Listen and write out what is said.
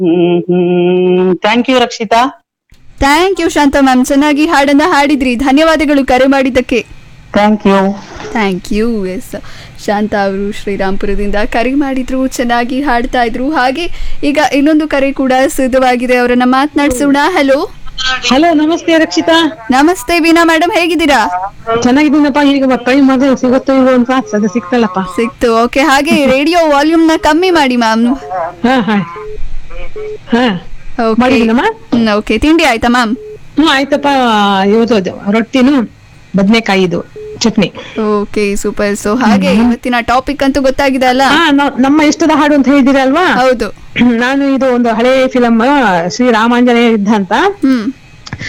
hmm hmm thank you Rakshita thank you Shanta ma'am ಚೆನ್ನಾಗಿ ಹಾಡನ್ನ ಹಾಡಿದ್ರಿ ಧನ್ಯವಾದಗಳು ಕರೆ ಮಾಡಿದ್ದಕ್ಕೆ thank you thank you yes Shanta ಅವರು ಶ್ರೀರಾಮ್ಪುರದಿಂದ ಕರೆ ಮಾಡಿದ್ರು ಚೆನ್ನಾಗಿ ಹಾಡ್ತಾ ಇದ್ರು ಹಾಗೆ ಈಗ ಇನ್ನೊಂದು ಕರೆ ಕೂಡ ಸಿದ್ಧವಾಗಿದೆ ಅವರನ್ನ ಮಾತನಾಡಿಸೋಣ ಹಲೋ ಹಲೋ ನಮಸ್ತೆ ರಕ್ಷಿತಾ ನಮಸ್ತೆ ವೀಣಾ ಮೇಡಮ್ ಹೇಗಿದ್ದೀರಾ ಚೆನ್ನಾಗಿದ್ದೀನಪ್ಪ ಈಗ ಟ್ರೈ ಮಾಡಿದ್ರೆ ಸಿಗುತ್ತೋ ಇಲ್ವೋ ಅಂತ ಸದ್ಯ ಸಿಕ್ತಲ್ಲಪ್ಪ ಸಿಕ್ತು ಓಕೆ ಹಾಗೆ ರೇಡಿಯೋ ವಾಲ್ಯೂಮ್ ನ ಕಮ್ಮಿ ಮಾಡಿ ಮ್ಯಾಮ್ ಹಾ ಹಾ ಹಾ ಓಕೆ ಮಾಡಿದ್ದೀನಮ್ಮ ಓಕೆ ತಿಂಡಿ ಆಯ್ತಾ ಮ್ಯಾಮ್ ಹ್ಮ್ ಆಯ್ತಪ್ಪ ಇವತ್ತು ಅದು ರೊಟ್ಟಿನು ಬದ್ನೆಕಾಯಿದು ಚಟ್ನಿ ಓಕೆ ಸೂಪರ್ ಸೊ ಹಾಗೆ ಇವತ್ತಿನ ಟಾಪಿಕ್ ಅಂತೂ ಗೊತ್ತಾಗಿದೆ ಅಲ್ಲ ಹಾ ನಾವ್- ನಮ್ಮ ಇಷ್ಟದ ಹಾಡು ಅಂತ ಹೇಳಿದಿರಲ್ವಾ ಹೌದು ನಾನು ಇದು ಒಂದು ಹಳೆ ಫಿಲಮ್ ಶ್ರೀ ರಾಮಾಂಜನೇಯ ಯುದ್ಧ ಅಂತ ಹ್ಮ್